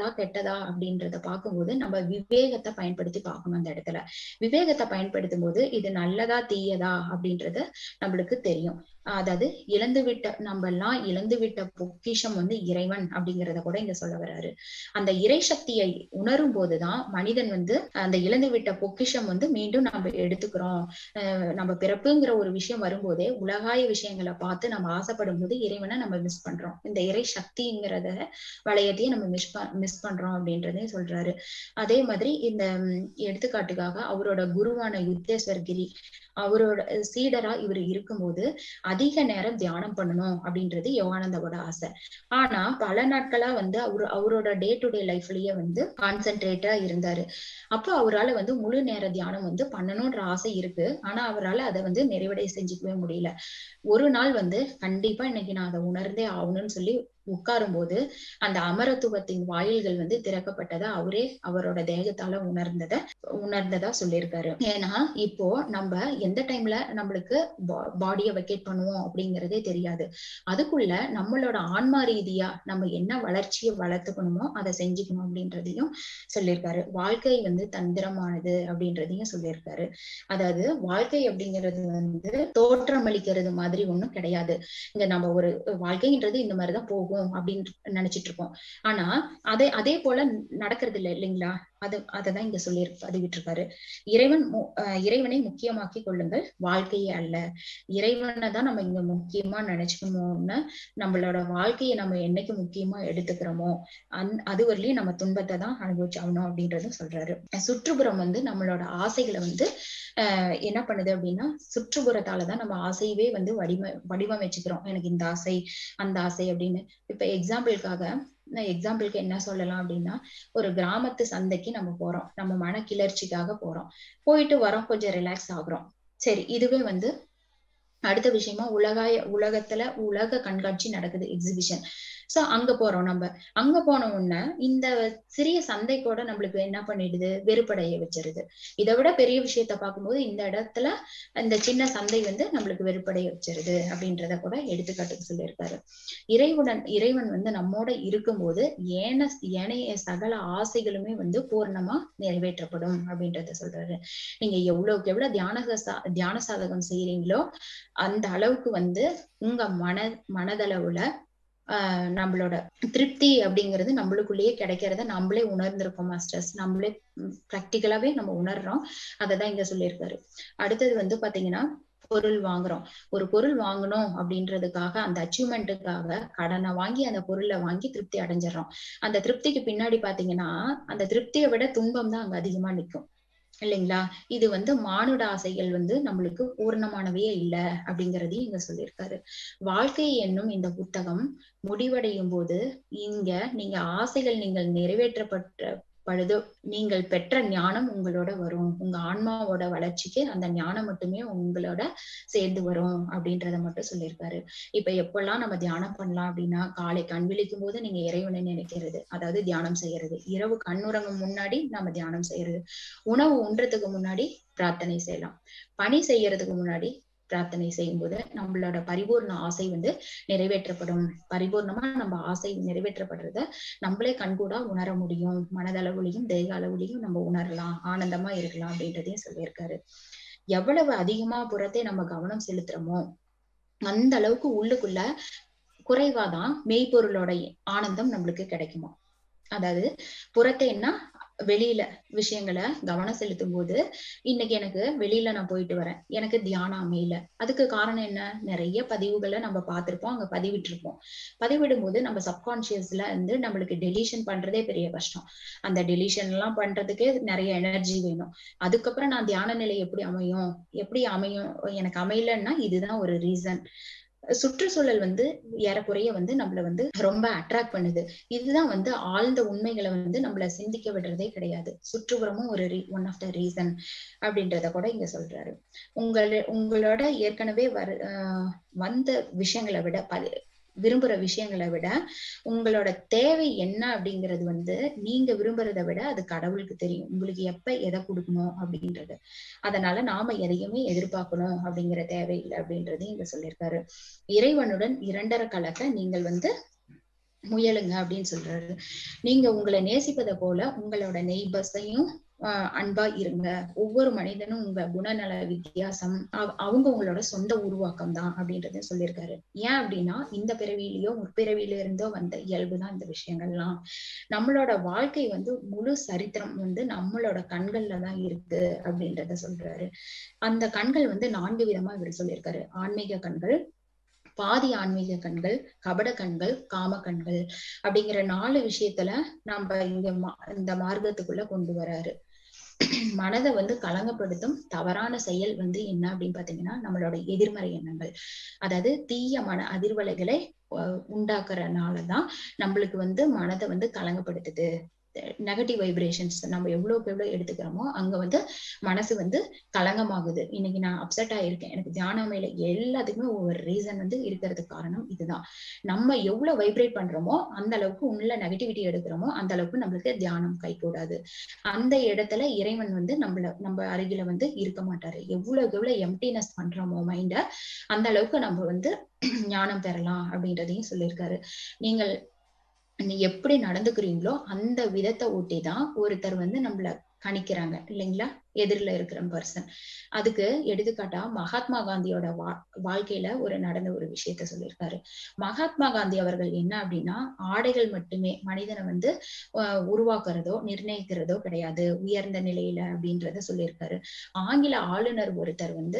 நல்லதா கெட்டதா அப்படின்றத பார்க்கும்போது நம்ம விவேகத்தை பயன்படுத்தி பார்க்கணும் அந்த இடத்துல விவேகத்தை பயன்படுத்தும் போது இது நல்லதா தீயதா அப்படின்றது நம்மளுக்கு தெரியும் அதாவது இழந்து விட்ட நம்ம எல்லாம் இழந்து விட்ட பொக்கிஷம் வந்து இறைவன் அப்படிங்கிறத கூட இங்க சொல்ல வர்றாரு அந்த இறை சக்தியை உணரும் போதுதான் மனிதன் வந்து அந்த இழந்து விட்ட பொக்கிஷம் வந்து மீண்டும் நம்ம எடுத்துக்கிறோம் அஹ் நம்ம பிறப்புங்கிற ஒரு விஷயம் வரும்போதே உலகாய விஷயங்களை பார்த்து நம்ம ஆசைப்படும் போது இறைவனை நம்ம மிஸ் பண்றோம் இந்த இறை சக்திங்கிறத வளையத்தையும் நம்ம மிஸ் மிஸ் பண்றோம் அப்படின்றதையும் சொல்றாரு அதே மாதிரி இந்த ம், எடுத்துக்காட்டுக்காக அவரோட குருவான யுத்தேஸ்வர் கிரி அவரோட சீடரா இவர் இருக்கும்போது அதிக நேரம் தியானம் பண்ணணும் அப்படின்றது யோகானந்தாவோட ஆசை ஆனா பல நாட்களா வந்து அவரு அவரோட டே டு டே லைஃப்லயே வந்து கான்சென்ட்ரேட்டா இருந்தாரு அப்போ அவரால வந்து முழு நேர தியானம் வந்து பண்ணணும்ன்ற ஆசை இருக்கு ஆனா அவரால அதை வந்து நிறைவடை செஞ்சுக்கவே முடியல ஒரு நாள் வந்து கண்டிப்பா இன்னைக்கு நான் அதை உணர்ந்தே ஆகணும்னு சொல்லி உட்காரும் போது அந்த அமரத்துவத்தின் வாயில்கள் வந்து திறக்கப்பட்டதா அவரே அவரோட தேகத்தால உணர்ந்தத உணர்ந்ததா சொல்லியிருக்காரு ஏன்னா இப்போ நம்ம எந்த டைம்ல நம்மளுக்கு பாடியை வெக்கேட் பண்ணுவோம் அப்படிங்கறதே தெரியாது அதுக்குள்ள நம்மளோட ஆன்மா ரீதியா நம்ம என்ன வளர்ச்சியை வளர்த்துக்கணுமோ அதை செஞ்சுக்கணும் அப்படின்றதையும் சொல்லியிருக்காரு வாழ்க்கை வந்து தந்திரமானது அப்படின்றதையும் சொல்லியிருக்காரு அதாவது வாழ்க்கை அப்படிங்கிறது வந்து தோற்றமளிக்கிறது மாதிரி ஒண்ணும் கிடையாது இங்க நம்ம ஒரு வாழ்க்கைன்றது இந்த மாதிரிதான் போகும் அப்படின்னு நினைச்சிட்டு இருக்கோம் ஆனா அதே அதே போல நடக்கிறது இல்லை இல்லைங்களா அது அததான் இங்க சொல்லி பதிவிட்டு இருக்காரு இறைவன் மு- அஹ் இறைவனை முக்கியமாக்கி கொள்ளுங்கள் வாழ்க்கையே அல்ல இறைவனை தான் நம்ம இங்க முக்கியமா நினைச்சுக்கணும்னு நம்மளோட வாழ்க்கையை நம்ம என்னைக்கு முக்கியமா எடுத்துக்கிறோமோ அந் அது வரலையும் நம்ம துன்பத்தை தான் அனுபவிச்சாகணும் அப்படின்றதும் சொல்றாரு சுற்றுப்புறம் வந்து நம்மளோட ஆசைகளை வந்து ஆஹ் என்ன பண்ணுது அப்படின்னா சுற்றுப்புறத்தாலதான் நம்ம ஆசையவே வந்து வடிவ வடிவமைச்சுக்கிறோம் எனக்கு இந்த ஆசை அந்த ஆசை அப்படின்னு இப்ப எக்ஸாம்பிளுக்காக நான் எக்ஸாம்பிளுக்கு என்ன சொல்லலாம் அப்படின்னா ஒரு கிராமத்து சந்தைக்கு நம்ம போறோம் நம்ம மன கிளர்ச்சிக்காக போறோம் போயிட்டு வரோம் கொஞ்சம் ரிலாக்ஸ் ஆகுறோம் சரி இதுவே வந்து அடுத்த விஷயமா உலகாய உலகத்துல உலக கண்காட்சி நடக்குது எக்ஸிபிஷன் சோ அங்க போறோம் நம்ம அங்க போன உடனே இந்த சிறிய சந்தை கூட நம்மளுக்கு என்ன பண்ணிடுது வெறுப்படைய வச்சிருது இதை விட பெரிய விஷயத்த பார்க்கும்போது இந்த இடத்துல இந்த சின்ன சந்தை வந்து நம்மளுக்கு வெறுப்படைய வச்சிருது அப்படின்றத கூட எடுத்துக்காட்டுக்கு சொல்லியிருக்காரு இறைவன் இறைவன் வந்து நம்மோட இருக்கும்போது ஏன ஏனைய சகல ஆசைகளுமே வந்து பூர்ணமா நிறைவேற்றப்படும் அப்படின்றத சொல்றாரு நீங்க எவ்வளவுக்கு எவ்வளவு தியான சா- தியான சாதகம் செய்யறீங்களோ அந்த அளவுக்கு வந்து உங்க மன மனதளவுல ஆஹ் நம்மளோட திருப்தி அப்படிங்கிறது நம்மளுக்குள்ளேயே கிடைக்கிறத நம்மளே உணர்ந்திருக்கோம் மாஸ்டர்ஸ் நம்மளே ப்ராக்டிக்கலாவே நம்ம உணர்றோம் அததான் இங்க சொல்லியிருக்காரு அடுத்தது வந்து பாத்தீங்கன்னா பொருள் வாங்குறோம் ஒரு பொருள் வாங்கணும் அப்படின்றதுக்காக அந்த அச்சீவ்மெண்ட்டுக்காக கடனை வாங்கி அந்த பொருளை வாங்கி திருப்தி அடைஞ்சிடறோம் அந்த திருப்திக்கு பின்னாடி பாத்தீங்கன்னா அந்த திருப்தியை விட துன்பம் தான் அங்க அதிகமா நிக்கும் இல்லைங்களா இது வந்து மானுட ஆசைகள் வந்து நம்மளுக்கு பூர்ணமானவையே இல்ல அப்படிங்கறதையும் இங்க சொல்லியிருக்காரு வாழ்க்கை என்னும் இந்த புத்தகம் முடிவடையும் போது இங்க நீங்க ஆசைகள் நீங்கள் நிறைவேற்றப்பட்ட பழுதோ நீங்கள் பெற்ற ஞானம் உங்களோட வரும் உங்க ஆன்மாவோட வளர்ச்சிக்கு அந்த ஞானம் மட்டுமே உங்களோட சேர்ந்து வரும் அப்படின்றத மட்டும் சொல்லியிருக்காரு இப்ப எப்பெல்லாம் நம்ம தியானம் பண்ணலாம் அப்படின்னா காலை கண் விழிக்கும் போது நீங்க இறைவனை நினைக்கிறது அதாவது தியானம் செய்யறது இரவு கண்ணுறங்கும் முன்னாடி நம்ம தியானம் செய்யறது உணவு உண்றதுக்கு முன்னாடி பிரார்த்தனை செய்யலாம் பணி செய்யறதுக்கு முன்னாடி பிரார்த்தனை செய்யும்போது நம்மளோட பரிபூர்ண ஆசை வந்து நிறைவேற்றப்படும் பரிபூர்ணமா நம்ம ஆசை நிறைவேற்றப்படுறத நம்மளே கண்கூடா உணர முடியும் மனதளவுலையும் தேக அளவுலையும் நம்ம உணரலாம் ஆனந்தமா இருக்கலாம் அப்படின்றதையும் சொல்லியிருக்காரு எவ்வளவு அதிகமா புறத்தை நம்ம கவனம் செலுத்துறோமோ அந்த அளவுக்கு உள்ளுக்குள்ள குறைவாதான் மெய்ப்பொருளோட ஆனந்தம் நம்மளுக்கு கிடைக்குமா அதாவது புறத்தைன்னா வெளியில விஷயங்களை கவனம் செலுத்தும் போது இன்னைக்கு எனக்கு வெளியில நான் போயிட்டு வரேன் எனக்கு தியானம் அமையல அதுக்கு காரணம் என்ன நிறைய பதிவுகளை நம்ம பார்த்திருப்போம் அங்க பதிவிட்டிருப்போம் பதிவிடும் போது நம்ம சப்கான்சியஸ்ல இருந்து நம்மளுக்கு டெலிஷன் பண்றதே பெரிய கஷ்டம் அந்த டெலிஷன் எல்லாம் பண்றதுக்கே நிறைய எனர்ஜி வேணும் அதுக்கப்புறம் நான் தியான நிலை எப்படி அமையும் எப்படி அமையும் எனக்கு அமையலன்னா இதுதான் ஒரு ரீசன் சுற்றுச்சூழல் வந்து ஏறக்குறைய வந்து நம்மள வந்து ரொம்ப அட்ராக்ட் பண்ணுது இதுதான் வந்து ஆழ்ந்த உண்மைகளை வந்து நம்மள சிந்திக்க விடுறதே கிடையாது சுற்றுப்புறமும் ஒரு ஒன் ஆஃப் த ரீசன் அப்படின்றத கூட இங்க சொல்றாரு உங்கள உங்களோட ஏற்கனவே வர ஆஹ் வந்த விஷயங்களை விட பல விரும்புற விஷயங்களை விட உங்களோட தேவை என்ன அப்படிங்கிறது வந்து நீங்க விரும்புறதை விட அது கடவுளுக்கு தெரியும் உங்களுக்கு எப்ப எதை கொடுக்கணும் அப்படின்றது அதனால நாம எதையுமே எதிர்பார்க்கணும் அப்படிங்கிற தேவை இல்லை அப்படின்றது இங்க சொல்லியிருக்காரு இறைவனுடன் இரண்டரை கலக்க நீங்கள் வந்து முயலுங்க அப்படின்னு சொல்றாரு நீங்க உங்களை நேசிப்பதை போல உங்களோட நெய்பர்ஸையும் ஆஹ் அன்பா இருங்க ஒவ்வொரு மனிதனும் உங்க குணநல வித்தியாசம் அவ- அவங்க உங்களோட சொந்த உருவாக்கம் தான் அப்படின்றத சொல்லியிருக்காரு ஏன் அப்படின்னா இந்த பிறவியிலயோ முற்பிறவியில இருந்தோ வந்த இயல்பு தான் இந்த விஷயங்கள்லாம் நம்மளோட வாழ்க்கை வந்து முழு சரித்திரம் வந்து நம்மளோட கண்கள்ல தான் இருக்கு அப்படின்றத சொல்றாரு அந்த கண்கள் வந்து நான்கு விதமா இவர் சொல்லியிருக்காரு ஆன்மீக கண்கள் பாதி ஆன்மீக கண்கள் கபட கண்கள் காம கண்கள் அப்படிங்கிற நாலு விஷயத்துல நம்ம இங்க மா- இந்த மார்க்கத்துக்குள்ள கொண்டு வராரு மனதை வந்து கலங்கப்படுத்தும் தவறான செயல் வந்து என்ன அப்படின்னு பாத்தீங்கன்னா நம்மளோட எதிர்மறை எண்ணங்கள் அதாவது தீய மன அதிர்வலைகளை அஹ், உண்டாக்குறனாலதான் நம்மளுக்கு வந்து மனதை வந்து கலங்கப்படுத்துது நெகட்டிவ் வைப்ரேஷன்ஸ் நம்ம எவ்வளவுக்கு எவ்வளவு எடுத்துக்கிறோமோ அங்க வந்து மனசு வந்து கலங்கமாகுது இன்னைக்கு நான் அப்செட் ஆயிருக்கேன் எனக்கு தியானம் மேல எல்லாத்துக்குமே ஒவ்வொரு ரீசன் வந்து இருக்கிறதுக்கு காரணம் இதுதான் நம்ம எவ்வளவு வைப்ரேட் பண்றோமோ அந்த அளவுக்கு உள்ள நெகட்டிவிட்டி எடுக்கிறோமோ அந்த அளவுக்கு நம்மளுக்கு தியானம் கைகூடாது அந்த இடத்துல இறைவன் வந்து நம்மள நம்ம அருகில வந்து இருக்க மாட்டாரு எவ்வளவுக்கு எவ்வளவு எம்டினஸ் பண்றோமோ மைண்ட அந்த அளவுக்கு நம்ம வந்து ஞானம் பெறலாம் அப்படின்றதையும் சொல்லியிருக்காரு நீங்கள் நீ எப்படி நடந்துக்கிறீங்களோ அந்த விதத்தை ஒட்டி தான் ஒருத்தர் வந்து நம்மள கணிக்கிறாங்க இல்லைங்களா எதிரில இருக்கிற பர்சன் அதுக்கு எடுத்துக்காட்டா மகாத்மா காந்தியோட வா வாழ்க்கையில ஒரு நடந்த ஒரு விஷயத்த சொல்லியிருக்காரு மகாத்மா காந்தி அவர்கள் என்ன அப்படின்னா ஆடைகள் மட்டுமே மனிதனை வந்து ஆஹ் உருவாக்குறதோ நிர்ணயிக்கிறதோ கிடையாது உயர்ந்த நிலையில அப்படின்றத சொல்லியிருக்காரு ஆங்கில ஆளுநர் ஒருத்தர் வந்து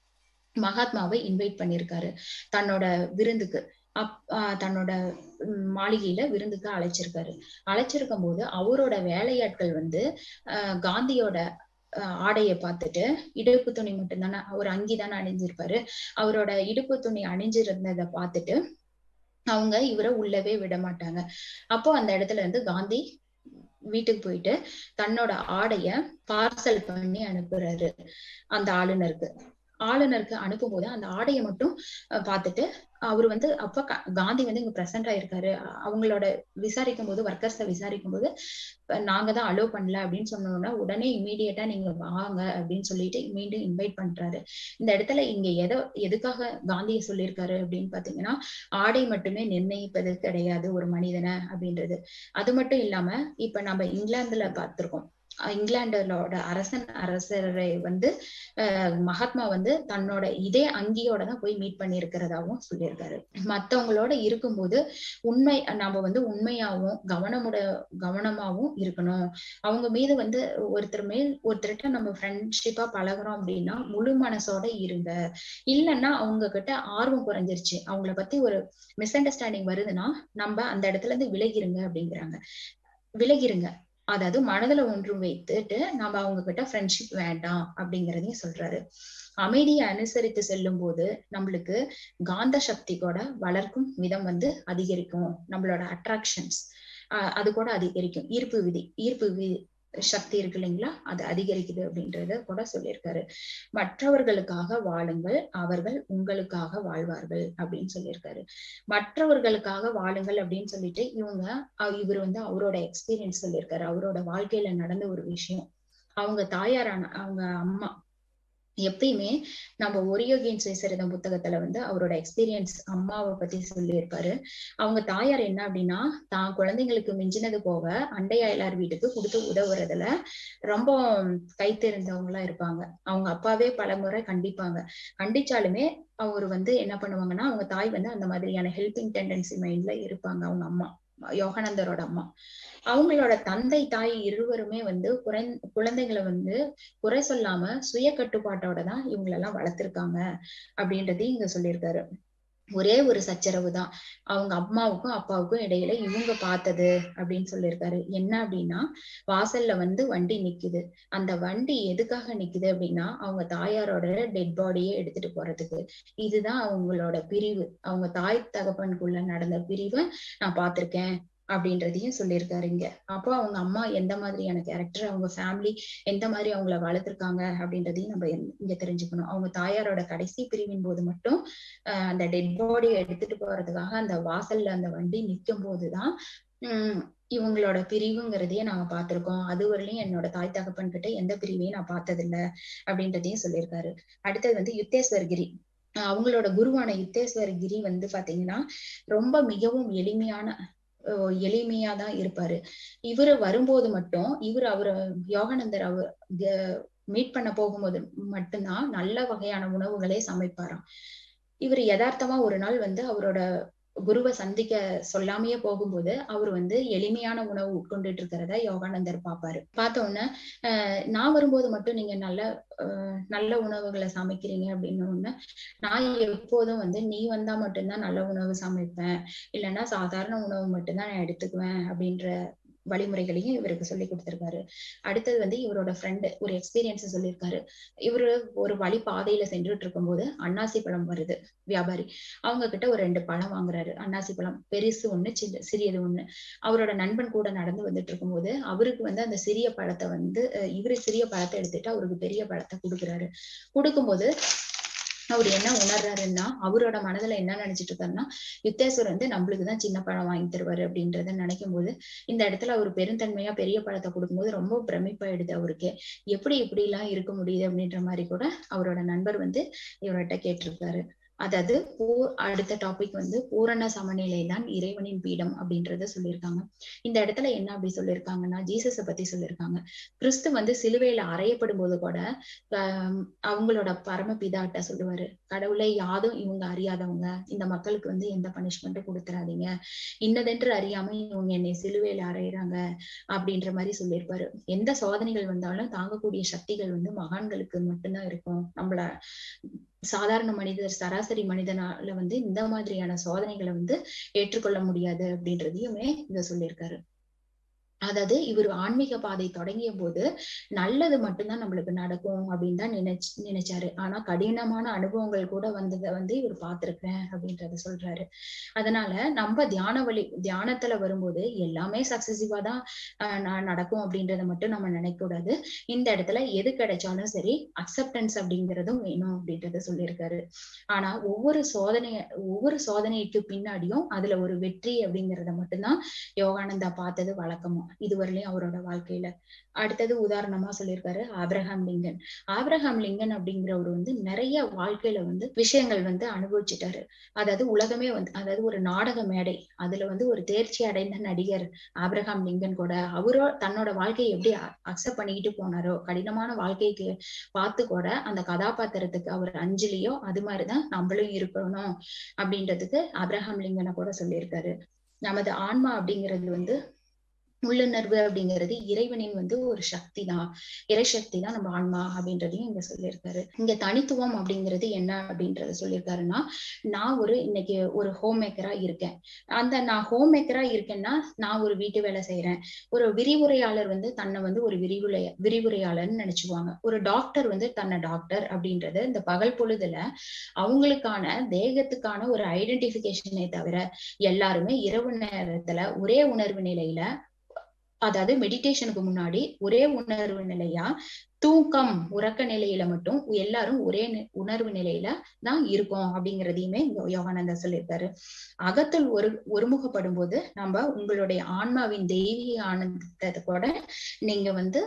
மகாத்மாவை இன்வைட் பண்ணியிருக்காரு தன்னோட விருந்துக்கு அப் ஆஹ் தன்னோட உம் மாளிகையில விருந்துக்கு அழைச்சிருக்காரு அழைச்சிருக்கும் போது அவரோட வேலையாட்கள் வந்து ஆஹ் காந்தியோட ஆஹ் ஆடையை பார்த்துட்டு இடுப்பு துணி மட்டும்தானே அவர் அங்கி தானே அணிஞ்சிருப்பாரு அவரோட இடுப்பு துணி அணிஞ்சிருந்ததை பார்த்துட்டு அவங்க இவரை உள்ளவே விட மாட்டாங்க அப்போ அந்த இடத்துல இருந்து காந்தி வீட்டுக்கு போயிட்டு தன்னோட ஆடைய பார்சல் பண்ணி அனுப்புறாரு அந்த ஆளுநருக்கு ஆளுநருக்கு அனுப்பும் போது அந்த ஆடையை மட்டும் அஹ், பார்த்துட்டு அவர் வந்து அப்ப க- காந்தி வந்து இங்க பிரசன்ட் ஆயிருக்காரு அ- அவங்களோட விசாரிக்கும் போது ஒர்க்கர்ஸ விசாரிக்கும் போது அஹ், நாங்க தான் அலோவ் பண்ணல அப்படின்னு சொன்னோம்னா உடனே இம்மீடியட்டா நீங்க வாங்க அப்படின்னு சொல்லிட்டு மீண்டும் இன்வைட் பண்றாரு இந்த இடத்துல இங்க எதை எதுக்காக காந்தியை சொல்லியிருக்காரு அப்படின்னு பாத்தீங்கன்னா ஆடை மட்டுமே நிர்ணயிப்பது கிடையாது ஒரு மனிதனை அப்படின்றது அது மட்டும் இல்லாம இப்ப நம்ம இங்கிலாந்துல பார்த்திருக்கோம் அஹ் இங்கிலாண்டோட அரசன் அரசரை வந்து அஹ் மகாத்மா வந்து தன்னோட இதே அங்கியோட தான் போய் மீட் பண்ணி இருக்கிறதாவும் சொல்லியிருக்காரு மத்தவங்களோட இருக்கும்போது உண்மை நம்ம வந்து உண்மையாவும் கவனமுட கவனமாவும் இருக்கணும் அவங்க மீது வந்து ஒருத்தர் மேல் ஒருத்தர்கிட்ட நம்ம ஃப்ரெண்ட்ஷிப்பா பழகுறோம் அப்படின்னா முழு மனசோட இருங்க இல்லைன்னா அவங்க கிட்ட ஆர்வம் குறைஞ்சிருச்சு அவங்கள பத்தி ஒரு மிஸ் அண்டர்ஸ்டாண்டிங் வருதுன்னா நம்ம அந்த இடத்துல இருந்து விலகிருங்க அப்படிங்கிறாங்க விலகிருங்க அதாவது மனதுல ஒன்றும் வைத்துட்டு நம்ம அவங்க கிட்ட ஃப்ரெண்ட்ஷிப் வேண்டாம் அப்படிங்கறதையும் சொல்றாரு அமைதியை அனுசரித்து செல்லும் போது நம்மளுக்கு காந்த சக்தி கூட வளர்க்கும் விதம் வந்து அதிகரிக்கும் நம்மளோட அட்ராக்ஷன்ஸ் அது கூட அதிகரிக்கும் ஈர்ப்பு விதி ஈர்ப்பு வி சக்தி இருக்கு இல்லைங்களா அது அதிகரிக்குது அப்படின்றத கூட சொல்லியிருக்காரு மற்றவர்களுக்காக வாழுங்கள் அவர்கள் உங்களுக்காக வாழ்வார்கள் அப்படின்னு சொல்லியிருக்காரு மற்றவர்களுக்காக வாழுங்கள் அப்படின்னு சொல்லிட்டு இவங்க அஹ் இவர் வந்து அவரோட எக்ஸ்பீரியன்ஸ் சொல்லியிருக்காரு அவரோட வாழ்க்கையில நடந்த ஒரு விஷயம் அவங்க தாயாரான அவங்க அம்மா எப்பயுமே நம்ம ஒரியோகின் சுயசரிதம் புத்தகத்துல வந்து அவரோட எக்ஸ்பீரியன்ஸ் அம்மாவை பத்தி சொல்லியிருப்பாரு அவங்க தாயார் என்ன அப்படின்னா தான் குழந்தைங்களுக்கு மிஞ்சினது போக அண்டை அயலார் வீட்டுக்கு கொடுத்து உதவுறதுல ரொம்ப கை தெரிந்தவங்களா இருப்பாங்க அவங்க அப்பாவே பலமுறை கண்டிப்பாங்க கண்டிச்சாலுமே அவர் வந்து என்ன பண்ணுவாங்கன்னா அவங்க தாய் வந்து அந்த மாதிரியான ஹெல்பிங் டெண்டன்சி மைண்ட்ல இருப்பாங்க அவங்க அம்மா யோகானந்தரோட அம்மா அவங்களோட தந்தை தாய் இருவருமே வந்து குறை குழந்தைகளை வந்து குறை சொல்லாம சுய கட்டுப்பாட்டோட தான் இவங்களெல்லாம் வளர்த்திருக்காங்க அப்படின்றது இங்க சொல்லியிருக்காரு ஒரே ஒரு சச்சரவு தான் அவங்க அம்மாவுக்கும் அப்பாவுக்கும் இடையில இவங்க பார்த்தது அப்படின்னு சொல்லியிருக்காரு என்ன அப்படின்னா வாசல்ல வந்து வண்டி நிக்குது அந்த வண்டி எதுக்காக நிக்குது அப்படின்னா அவங்க தாயாரோட டெட் பாடியை எடுத்துட்டு போறதுக்கு இதுதான் அவங்களோட பிரிவு அவங்க தாய் தகப்பனுக்குள்ள நடந்த பிரிவை நான் பார்த்திருக்கேன் அப்படின்றதையும் சொல்லியிருக்காரு இங்க அப்போ அவங்க அம்மா எந்த மாதிரியான கேரக்டர் அவங்க ஃபேமிலி எந்த மாதிரி அவங்கள வளர்த்திருக்காங்க அப்படின்றதையும் நம்ம இங்க தெரிஞ்சுக்கணும் அவங்க தாயாரோட கடைசி பிரிவின் போது மட்டும் ஆஹ் அந்த டெட் பாடியை எடுத்துட்டு போறதுக்காக அந்த வாசல்ல அந்த வண்டி நிற்கும் போதுதான் உம் இவங்களோட பிரிவுங்கிறதையே நாங்க பார்த்திருக்கோம் அது வரலையும் என்னோட தாய் தகப்பன் கிட்ட எந்த பிரிவையும் நான் பார்த்ததில்ல அப்படின்றதையும் சொல்லியிருக்காரு அடுத்தது வந்து யுத்தேஸ்வர் கிரி அவங்களோட குருவான யுத்தேஸ்வர் கிரி வந்து பாத்தீங்கன்னா ரொம்ப மிகவும் எளிமையான அஹ் எளிமையா தான் இருப்பாரு இவரு வரும்போது மட்டும் இவர் அவரு யோகானந்தர் அவர் மீட் பண்ண போகும்போது மட்டும்தான் நல்ல வகையான உணவுகளே சமைப்பாராம் இவர் யதார்த்தமா ஒரு நாள் வந்து அவரோட குருவை சந்திக்க சொல்லாமையே போகும்போது அவர் வந்து எளிமையான உணவு உட்கொண்டுட்டு இருக்கிறத யோகானந்தர் பாப்பாரு பார்த்த உடனே அஹ் நான் வரும்போது மட்டும் நீங்க நல்ல அஹ் நல்ல உணவுகளை சமைக்கிறீங்க அப்படின்னு ஒண்ணு நான் எப்போதும் வந்து நீ வந்தா மட்டும்தான் நல்ல உணவு சமைப்பேன் இல்லைன்னா சாதாரண உணவு மட்டும்தான் நான் எடுத்துக்குவேன் அப்படின்ற வழிமுறைகளையும் இவருக்கு சொல்லி கொடுத்திருக்காரு அடுத்தது வந்து இவரோட ஃப்ரெண்டு ஒரு எக்ஸ்பீரியன்ஸ் சொல்லியிருக்காரு இவரு ஒரு வழி பாதையில சென்றுட்டு இருக்கும்போது அன்னாசி பழம் வருது வியாபாரி அவங்க கிட்ட ஒரு ரெண்டு பழம் வாங்குறாரு அன்னாசி பழம் பெருசு ஒண்ணு சின்ன சிறியது ஒண்ணு அவரோட நண்பன் கூட நடந்து வந்துட்டு இருக்கும்போது அவருக்கு வந்து அந்த சிறிய பழத்தை வந்து அஹ் இவரு சிறிய பழத்தை எடுத்துட்டு அவருக்கு பெரிய பழத்தை கொடுக்குறாரு கொடுக்கும்போது அவர் என்ன உணர்றாருன்னா அவரோட மனதுல என்ன நினைச்சிட்டு இருக்காருன்னா யுத்தேஸ்வர் வந்து நம்மளுக்குதான் சின்ன பழம் வாங்கி தருவாரு அப்படின்றத நினைக்கும் போது இந்த இடத்துல அவர் பெருந்தன்மையா பெரிய பழத்தை கொடுக்கும்போது ரொம்ப பிரமிப்பாயிடுது அவருக்கு எப்படி இப்படி எல்லாம் இருக்க முடியுது அப்படின்ற மாதிரி கூட அவரோட நண்பர் வந்து இவர்கிட்ட கேட்டிருக்காரு அதாவது பூ அடுத்த டாபிக் வந்து பூரண சமநிலை தான் இறைவனின் பீடம் அப்படின்றத சொல்லியிருக்காங்க இந்த இடத்துல என்ன அப்படி சொல்லியிருக்காங்கன்னா ஜீசஸ பத்தி சொல்லியிருக்காங்க கிறிஸ்து வந்து சிலுவையில அறையப்படும் போது கூட ஆஹ் அவங்களோட பரமபிதாட்ட சொல்லுவாரு கடவுளை யாதும் இவங்க அறியாதவங்க இந்த மக்களுக்கு வந்து எந்த பனிஷ்மெண்ட்டும் கொடுத்துறாதீங்க இன்னதென்று அறியாம இவங்க என்னை சிலுவையில அறையிறாங்க அப்படின்ற மாதிரி சொல்லியிருப்பாரு எந்த சோதனைகள் வந்தாலும் தாங்கக்கூடிய சக்திகள் வந்து மகான்களுக்கு மட்டும்தான் இருக்கும் நம்மள சாதாரண மனிதர் சராசரி மனிதனால வந்து இந்த மாதிரியான சோதனைகளை வந்து ஏற்றுக்கொள்ள முடியாது அப்படின்றதையுமே இங்க சொல்லியிருக்காரு அதாவது இவர் ஆன்மீக பாதை தொடங்கிய போது நல்லது மட்டும்தான் நம்மளுக்கு நடக்கும் அப்படின்னு தான் நினைச்சு நினைச்சாரு ஆனா கடினமான அனுபவங்கள் கூட வந்ததை வந்து இவர் பார்த்திருக்கிறேன் அப்படின்றத சொல்றாரு அதனால நம்ம தியான வழி தியானத்துல வரும்போது எல்லாமே சக்சசிவா தான் ஆஹ் நான் நடக்கும் அப்படின்றத மட்டும் நம்ம நினைக்க கூடாது இந்த இடத்துல எது கிடைச்சாலும் சரி அக்செப்டன்ஸ் அப்படிங்கிறதும் வேணும் அப்படின்றத சொல்லியிருக்காரு ஆனா ஒவ்வொரு சோதனை ஒவ்வொரு சோதனைக்கு பின்னாடியும் அதுல ஒரு வெற்றி அப்படிங்கறத மட்டும்தான் யோகானந்தா பார்த்தது வழக்கமா இதுவரையிலும் அவரோட வாழ்க்கையில அடுத்தது உதாரணமா சொல்லியிருக்காரு ஆப்ரஹாம் லிங்கன் ஆப்ரஹாம் லிங்கன் அப்படிங்கிறவர் வந்து நிறைய வாழ்க்கையில வந்து விஷயங்கள் வந்து அனுபவிச்சுட்டாரு அதாவது உலகமே வந்து அதாவது ஒரு நாடக மேடை அதுல வந்து ஒரு தேர்ச்சி அடைந்த நடிகர் ஆப்ரஹாம் லிங்கன் கூட அவரோ தன்னோட வாழ்க்கையை எப்படி அக்செப்ட் பண்ணிக்கிட்டு போனாரோ கடினமான வாழ்க்கைக்கு பார்த்து கூட அந்த கதாபாத்திரத்துக்கு அவர் அஞ்சலியோ அது மாதிரிதான் நம்மளும் இருக்கணும் அப்படின்றதுக்கு ஆப்ரஹாம் லிங்கனை கூட சொல்லியிருக்காரு நமது ஆன்மா அப்படிங்கிறது வந்து உள்ளுணர்வு அப்படிங்கிறது இறைவனின் வந்து ஒரு சக்தி தான் இறைசக்தி தான் நம்ம ஆன்மா அப்படின்றதையும் இங்க சொல்லியிருக்காரு இங்க தனித்துவம் அப்படிங்கிறது என்ன அப்படின்றத சொல்லியிருக்காருன்னா நான் ஒரு இன்னைக்கு ஒரு ஹோம் மேக்கரா இருக்கேன் அந்த நான் ஹோம் மேக்கரா இருக்கேன்னா நான் ஒரு வீட்டு வேலை செய்யறேன் ஒரு விரிவுரையாளர் வந்து தன்னை வந்து ஒரு விரிவுரை விரிவுரையாளர்னு நினைச்சுக்குவாங்க ஒரு டாக்டர் வந்து தன்னை டாக்டர் அப்படின்றது இந்த பகல் பொழுதுல அவங்களுக்கான தேகத்துக்கான ஒரு ஐடென்டிபிகேஷனே தவிர எல்லாருமே இரவு நேரத்துல ஒரே உணர்வு நிலையில அதாவது மெடிடேஷனுக்கு முன்னாடி ஒரே உணர்வு நிலையா தூக்கம் உறக்க நிலையில மட்டும் எல்லாரும் ஒரே உணர்வு நிலையில தான் இருக்கும் அப்படிங்கிறதையுமே யோகானந்தா சொல்லியிருக்காரு அகத்தில் ஒரு ஒருமுகப்படும் போது நம்ம உங்களுடைய ஆன்மாவின் தெய்வீக ஆனந்தத்தை கூட நீங்க வந்து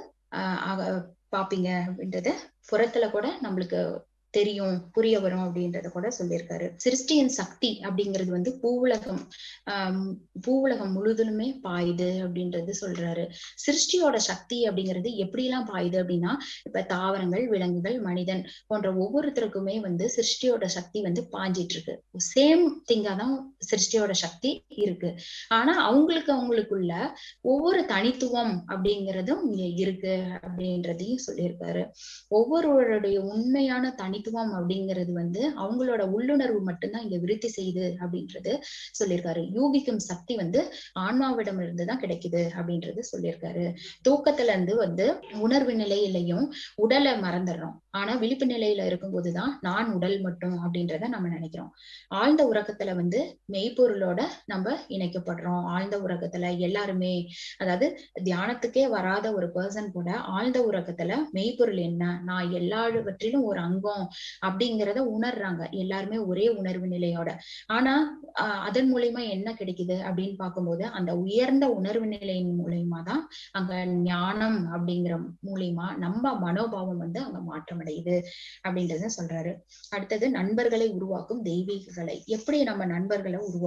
ஆஹ் பாப்பீங்க அப்படின்றத புறத்துல கூட நம்மளுக்கு தெரியும் புரிய வரும் அப்படின்றத கூட சொல்லியிருக்காரு சிருஷ்டியின் சக்தி அப்படிங்கிறது வந்து பூவுலகம் ஆஹ் பூவுலகம் முழுதுலுமே பாயுது அப்படின்றது சொல்றாரு சிருஷ்டியோட சக்தி அப்படிங்கிறது எப்படி எல்லாம் பாயுது அப்படின்னா இப்ப தாவரங்கள் விலங்குகள் மனிதன் போன்ற ஒவ்வொருத்தருக்குமே வந்து சிருஷ்டியோட சக்தி வந்து பாஞ்சிட்டு இருக்கு சேம் திங்கா தான் சிருஷ்டியோட சக்தி இருக்கு ஆனா அவங்களுக்கு அவங்களுக்குள்ள ஒவ்வொரு தனித்துவம் அப்படிங்கிறதும் இங்க இருக்கு அப்படின்றதையும் சொல்லியிருக்காரு ஒவ்வொருவருடைய உண்மையான தனித்துவம் அப்படிங்கிறது வந்து அவங்களோட உள்ளுணர்வு மட்டும்தான் இங்க விருத்தி செய்யுது அப்படின்றது சொல்லியிருக்காரு யூகிக்கும் சக்தி வந்து ஆன்மாவிடம் இருந்து தான் கிடைக்குது அப்படின்றது சொல்லியிருக்காரு தூக்கத்துல இருந்து வந்து உணர்வு நிலையிலையும் உடலை மறந்துடுறோம் ஆனா விழிப்பு நிலையில இருக்கும்போதுதான் நான் உடல் மட்டும் அப்படின்றத நம்ம நினைக்கிறோம் ஆழ்ந்த உறக்கத்துல வந்து மெய்ப்பொருளோட நம்ம இணைக்கப்படுறோம் ஆழ்ந்த உறக்கத்துல எல்லாருமே அதாவது தியானத்துக்கே வராத ஒரு பர்சன் கூட ஆழ்ந்த உறக்கத்துல மெய்ப்பொருள் என்ன நான் எல்லாவற்றிலும் ஒரு அங்கம் அப்படிங்கிறத உணர்றாங்க எல்லாருமே ஒரே உணர்வு நிலையோட ஆனா ஆஹ் அதன் மூலியமா என்ன கிடைக்குது அப்படின்னு பார்க்கும்போது அந்த உயர்ந்த உணர்வு நிலையின் மூலியமா தான் அங்க ஞானம் அப்படிங்கிற மூலியமா நம்ம மனோபாவம் வந்து அங்க மாற்றம் அடையுது அப்படின்றத சொல்றாரு அடுத்தது நண்பர்களை உருவாக்கும் தெய்வீக கலை எப்படி நம்ம நண்பர்களை உருவாக்கு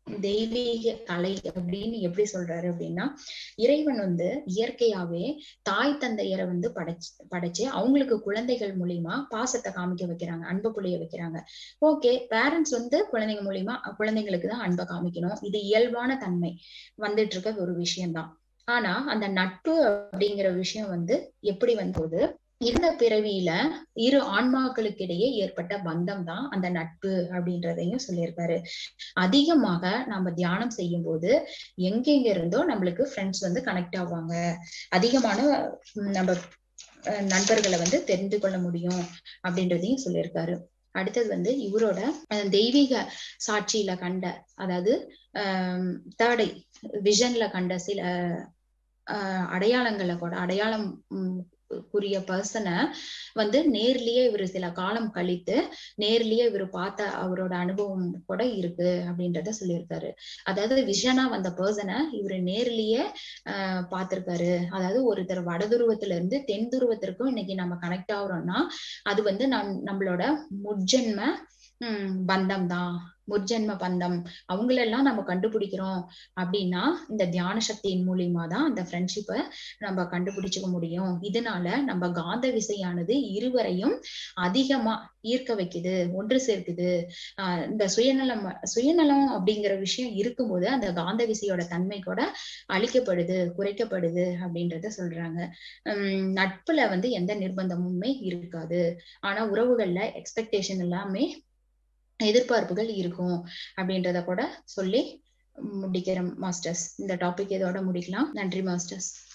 தெய்வீக கலை அப்படின்னு எப்படி சொல்றாரு அப்படின்னா இறைவன் வந்து இயற்கையாவே தாய் தந்தையரை வந்து படைச்சு படைச்சு அவங்களுக்கு குழந்தைகள் மூலியமா பாசத்தை காமிக்க வைக்கிறாங்க அன்பு புளிய வைக்கிறாங்க ஓகே பேரண்ட்ஸ் வந்து குழந்தைங்க மூலியமா குழந்தைங்களுக்கு தான் அன்பை காமிக்கணும் இது இயல்பான தன்மை வந்துட்டு இருக்க ஒரு விஷயம்தான் ஆனா அந்த நட்பு அப்படிங்கிற விஷயம் வந்து எப்படி வந்தது இந்த பிறவியில இரு ஆன்மாக்களுக்கு இடையே ஏற்பட்ட பந்தம் தான் அந்த நட்பு அப்படின்றதையும் சொல்லியிருக்காரு அதிகமாக நம்ம தியானம் செய்யும் போது எங்கெங்க இருந்தோ நம்மளுக்கு ஃப்ரெண்ட்ஸ் வந்து கனெக்ட் ஆவாங்க அதிகமான நம்ம நண்பர்களை வந்து தெரிந்து கொள்ள முடியும் அப்படின்றதையும் சொல்லியிருக்காரு அடுத்தது வந்து இவரோட தெய்வீக சாட்சியில கண்ட அதாவது ஆஹ் தேர்டை விஷன்ல கண்ட சில ஆஹ் அடையாளங்களை கூட அடையாளம் குறிய பர்சனை வந்து நேர்லயே இவர் சில காலம் கழித்து நேர்லயே இவர் பார்த்த அவரோட அனுபவம் கூட இருக்கு அப்படின்றத சொல்லியிருக்காரு அதாவது விஷனா வந்த பர்சனை இவர் நேர்லயே ஆஹ் பார்த்திருக்காரு அதாவது ஒருத்தர் வடதுருவத்துல இருந்து தென் துருவத்திற்கும் இன்னைக்கு நம்ம கனெக்ட் ஆகுறோம்னா அது வந்து நம் நம்மளோட முஜென்ம உம் பந்தம் தான் முர்ஜென்ம பந்தம் அவங்களெல்லாம் நம்ம கண்டுபிடிக்கிறோம் அப்படின்னா இந்த தியான சக்தியின் மூலியமா தான் அந்த ஃப்ரெண்ட்ஷிப்பை நம்ம கண்டுபிடிச்சுக்க முடியும் இதனால நம்ம காந்த விசையானது இருவரையும் அதிகமா ஈர்க்க வைக்குது ஒன்று சேர்க்குது ஆஹ் இந்த சுயநலம் சுயநலம் அப்படிங்கிற விஷயம் இருக்கும்போது அந்த காந்த விசையோட தன்மை கூட அழிக்கப்படுது குறைக்கப்படுது அப்படின்றத சொல்றாங்க உம் நட்புல வந்து எந்த நிர்பந்தமுமே இருக்காது ஆனா உறவுகள்ல எக்ஸ்பெக்டேஷன் எல்லாமே எதிர்பார்ப்புகள் இருக்கும் அப்படின்றத கூட சொல்லி முடிக்கிறேன் மாஸ்டர்ஸ் இந்த டாபிக் இதோட முடிக்கலாம் நன்றி மாஸ்டர்ஸ்